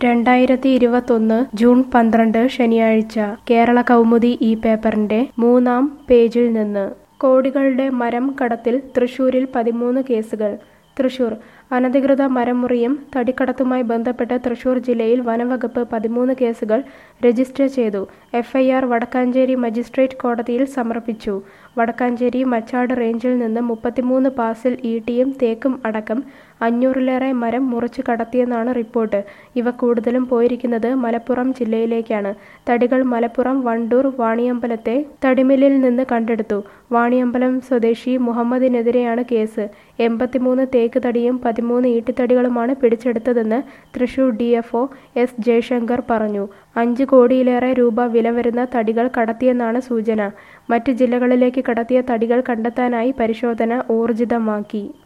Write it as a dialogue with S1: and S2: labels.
S1: രണ്ടായിരത്തി ഇരുപത്തൊന്ന് ജൂൺ പന്ത്രണ്ട് ശനിയാഴ്ച കേരള കൗമുദി ഈ പേപ്പറിന്റെ മൂന്നാം പേജിൽ നിന്ന് കോടികളുടെ മരം കടത്തിൽ തൃശൂരിൽ പതിമൂന്ന് കേസുകൾ തൃശൂർ അനധികൃത മരം മുറിയും തടിക്കടത്തുമായി ബന്ധപ്പെട്ട് തൃശൂർ ജില്ലയിൽ വനംവകുപ്പ് പതിമൂന്ന് കേസുകൾ രജിസ്റ്റർ ചെയ്തു എഫ്ഐആർ വടക്കാഞ്ചേരി മജിസ്ട്രേറ്റ് കോടതിയിൽ സമർപ്പിച്ചു വടക്കാഞ്ചേരി മച്ചാട് റേഞ്ചിൽ നിന്ന് മുപ്പത്തിമൂന്ന് പാസിൽ ഈട്ടിയും തേക്കും അടക്കം അഞ്ഞൂറിലേറെ മരം മുറിച്ചു കടത്തിയെന്നാണ് റിപ്പോർട്ട് ഇവ കൂടുതലും പോയിരിക്കുന്നത് മലപ്പുറം ജില്ലയിലേക്കാണ് തടികൾ മലപ്പുറം വണ്ടൂർ വാണിയമ്പലത്തെ തടിമില്ലിൽ നിന്ന് കണ്ടെടുത്തു വാണിയമ്പലം സ്വദേശി മുഹമ്മദിനെതിരെയാണ് കേസ് എൺപത്തിമൂന്ന് തേക്ക് തടിയും പതിമൂന്ന് ഈട്ടിത്തടികളുമാണ് പിടിച്ചെടുത്തതെന്ന് തൃശൂർ ഡിഎഫ്ഒ എസ് ജയശങ്കർ പറഞ്ഞു അഞ്ച് കോടിയിലേറെ രൂപ വില വരുന്ന തടികൾ കടത്തിയെന്നാണ് സൂചന മറ്റ് ജില്ലകളിലേക്ക് കടത്തിയ തടികൾ കണ്ടെത്താനായി പരിശോധന ഊർജിതമാക്കി